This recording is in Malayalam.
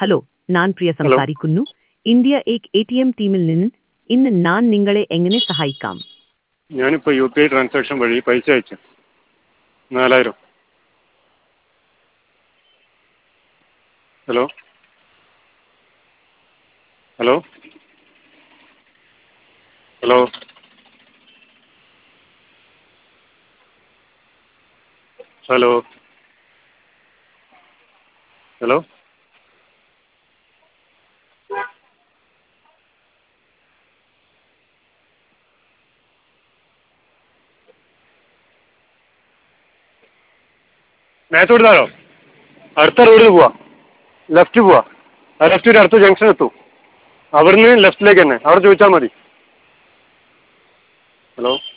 ഹലോ ഞാൻ പ്രിയ സംസാരിക്കുന്നു ഇന്ത്യ എക് എ ടി എം ടീമിൽ നിന്ന് ഇന്ന് ഞാൻ നിങ്ങളെ എങ്ങനെ സഹായിക്കാം ഞാനിപ്പോൾ യു പി ഐ ട്രാൻസാക്ഷൻ വഴി പൈസ അയച്ചു നാലായിരം hello hello hello hello hello മേത്തോട്ട് താഴോ അടുത്ത റോഡിൽ പോവാ ലെഫ്റ്റ് പോവാ ആ ലെഫ്റ്റ് അടുത്ത ജംഗ്ഷൻ എത്തും അവിടുന്ന് ലെഫ്റ്റിലേക്ക് തന്നെ അവിടെ ചോദിച്ചാൽ മതി ഹലോ